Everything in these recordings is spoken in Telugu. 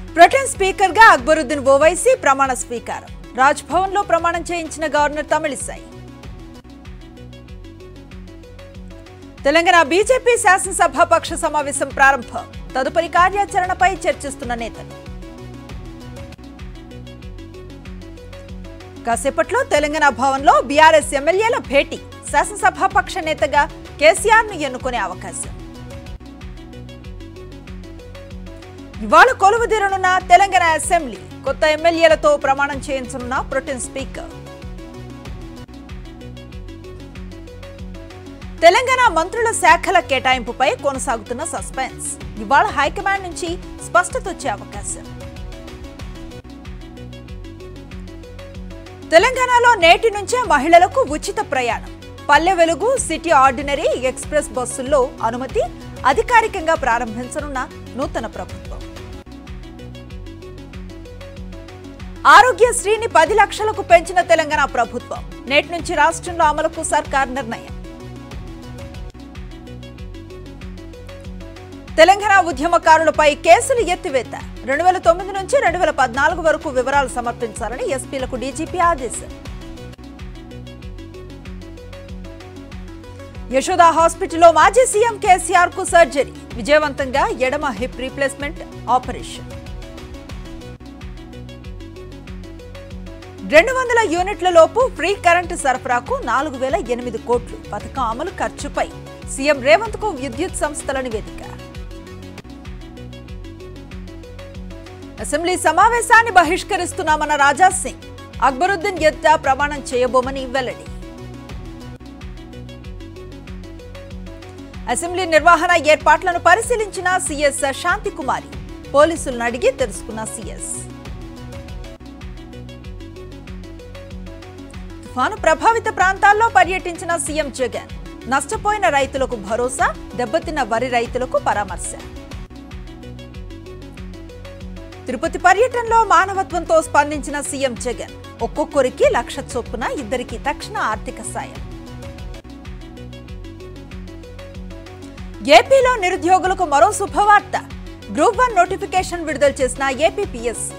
ప్రొటెన్ స్పీకర్ గా అక్బరుద్దీన్ ఓవైసీ ప్రమాణ స్వీకారం రాజ్ భవన్ లో ప్రమాణం చేయించిన గవర్నర్ తమిళిసై తెలంగాణ బీజేపీ శాసనసభ పక్ష సమావేశం ప్రారంభం తదుపరి కార్యాచరణపై చర్చిస్తున్న నేతలు కాసేపట్లో తెలంగాణ భవన్లో బీఆర్ఎస్ ఎమ్మెల్యేల భేటీ శాసనసభ పక్ష నేతగా కేసీఆర్ ను ఎన్నుకునే అవకాశం ఇవాళ కొలువుదీరనున్న తెలంగాణ అసెంబ్లీ కొత్త ఎమ్మెల్యేలతో ప్రమాణం చేయించనున్న ప్రొటెన్ స్పీకర్ తెలంగాణ మంత్రుల శాఖల కేటాయింపుపై కొనసాగుతున్న సస్పెన్స్ ఇవాళ హైకమాండ్ నుంచి స్పష్టత వచ్చే అవకాశం తెలంగాణలో నేటి నుంచే మహిళలకు ఉచిత ప్రయాణం పల్లె వెలుగు సిటీ ఆర్డినరీ ఎక్స్ప్రెస్ బస్సుల్లో అనుమతి అధికారికంగా ప్రారంభించనున్న నూతన ప్రభుత్వం ఆరోగ్యశ్రీని పది లక్షలకు పెంచిన తెలంగాణ ప్రభుత్వం నేటి నుంచి రాష్ట్రంలో అమలుకు సర్కార్ నిర్ణయం తెలంగాణ ఉద్యమకారులపై కేసులు ఎత్తివేత రెండు వేల తొమ్మిది నుంచి రెండు వేల పద్నాలుగు వరకు వివరాలు సమర్పించాలని ఎస్పీలకు డీజీపీ ఆదేశం యశోద హాస్పిటల్లో మాజీ సీఎం కేసీఆర్ కు సర్జరీ విజయవంతంగా ఎడమ హిప్ రీప్లేస్మెంట్ ఆపరేషన్ రెండు వందల యూనిట్ల లోపు ఫ్రీ కరెంటు సరఫరాకు నాలుగు వేల ఎనిమిది కోట్లు పథకం అమలు ఖర్చుపై సీఎం రేవంత్ కు విద్యుత్ సంస్థల నివేదిక అసెంబ్లీ సమావేశాన్ని బహిష్కరిస్తున్నామన్న రాజా సింగ్ అక్బరుద్దీన్ ఎద్ద ప్రమాణం చేయబోమని వెల్లడి అసెంబ్లీ నిర్వహణ ఏర్పాట్లను పరిశీలించిన సీఎస్ శాంతికుమారి పోలీసులను అడిగి తెలుసుకున్న సీఎస్ తుఫాను ప్రభావిత ప్రాంతాల్లో పర్యటించిన సీఎం జగన్ నష్టపోయిన రైతులకు భరోసా దెబ్బతిన్న వరి రైతులకు పరామర్శ తిరుపతి పర్యటనలో మానవత్వంతో స్పందించిన సీఎం జగన్ ఒక్కొక్కరికి లక్ష చొప్పున ఇద్దరికి తక్షణ ఆర్థిక సాయం ఏపీలో నిరుద్యోగులకు మరో శుభవార్త గ్రూప్ వన్ నోటిఫికేషన్ విడుదల చేసిన ఏపీపీఎస్సీ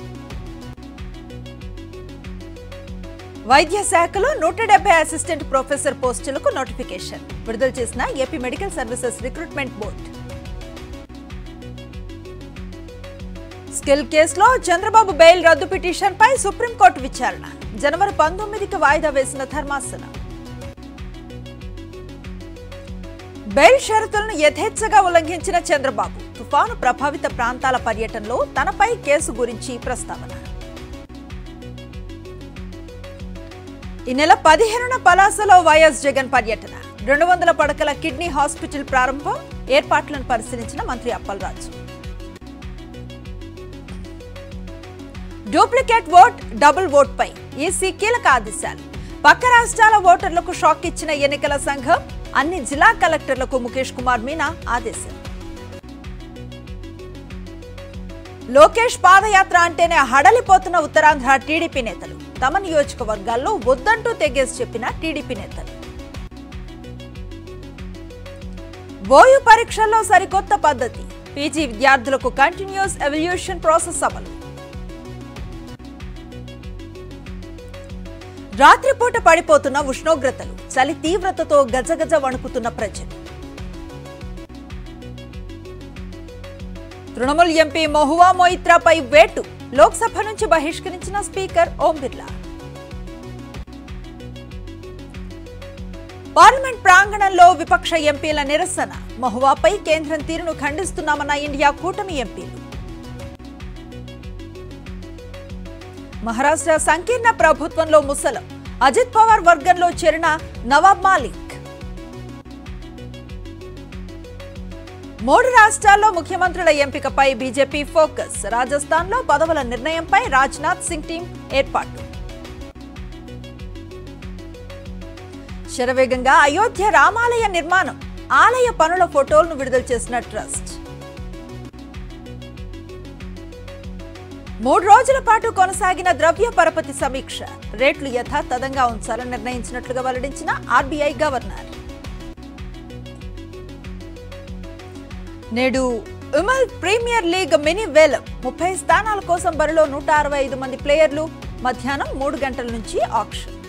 వైద్య శాఖలో నూట డెబ్బై అసిస్టెంట్ ప్రొఫెసర్ పోస్టులకు నోటిఫికేషన్ విడుదల చేసిన AP medical services recruitment board skill కేసులో చంద్రబాబు బెయిల్ రద్దు పిటిషన్ పై సుప్రీంకోర్టు విచారణ జనవరి పంతొమ్మిదికి వాయిదా వేసిన ధర్మాసనం బెయిల్ షరతులను యథేచ్ఛగా ఉల్లంఘించిన చంద్రబాబు తుఫాను ప్రభావిత ప్రాంతాల పర్యటనలో తనపై కేసు గురించి ప్రస్తావన ఈ నెల పదిహేనున పలాసలో వైఎస్ జగన్ పర్యటన రెండు వందల పడకల కిడ్నీ హాస్పిటల్ ప్రారంభం ఏర్పాట్లను పరిశీలించిన మంత్రి Appalaraju duplicate vote double vote పై ఈసీ కీలక ఆదేశాలు పక్క రాష్ట్రాల ఓటర్లకు షాక్ ఇచ్చిన ఎన్నికల సంఘం అన్ని జిల్లా కలెక్టర్లకు ముఖేష్ కుమార్ మీనా ఆదేశం లోకేష్ పాదయాత్ర అంటేనే హడలిపోతున్న ఉత్తరాంధ్ర టీడీపీ నేతలు తమ నియోజకవర్గాల్లో వద్దంటూ తెగేసి చెప్పిన టీడీపీ నేతలు ఓయూ పరీక్షల్లో సరికొత్త పద్ధతి పీజీ విద్యార్థులకు కంటిన్యూస్ ఎవల్యూషన్ ప్రాసెస్ అమలు రాత్రిపూట పడిపోతున్న ఉష్ణోగ్రతలు చలి తీవ్రతతో గజగజ వణుకుతున్న ప్రజలు తృణమూల్ ఎంపీ మహువా మొయిత్రాపై వేటు లోక్సభ నుంచి బహిష్కరించిన స్పీకర్ ఓం బిర్లా పార్లమెంట్ ప్రాంగణంలో విపక్ష ఎంపీల నిరసన మహువాపై కేంద్రం తీరును ఖండిస్తున్నామన్న ఇండియా కూటమి ఎంపీలు మహారాష్ట్ర సంకీర్ణ ప్రభుత్వంలో ముసలం అజిత్ పవార్ వర్గంలో చేరిన నవాబ్ మాలిక్ మూడు రాష్ట్రాల్లో ముఖ్యమంత్రుల ఎంపికపై బీజేపీ ఫోకస్ రాజస్థాన్లో పదవుల నిర్ణయంపై రాజ్నాథ్ సింగ్ టీం ఏర్పాటు శరవేగంగా అయోధ్య రామాలయ నిర్మాణం ఆలయ పనుల ఫోటోలను విడుదల చేసిన ట్రస్ట్ మూడు రోజుల పాటు కొనసాగిన ద్రవ్య పరపతి సమీక్ష రేట్లు యథాతథంగా ఉంచాలని నిర్ణయించినట్లుగా వెల్లడించిన ఆర్బీఐ గవర్నర్ నేడు విమల్ ప్రీమియర్ లీగ్ మినీ వేలం ముప్పై స్థానాల కోసం బరిలో నూట అరవై ఐదు మంది ప్లేయర్లు మధ్యాహ్నం మూడు గంటల నుంచి ఆక్షన్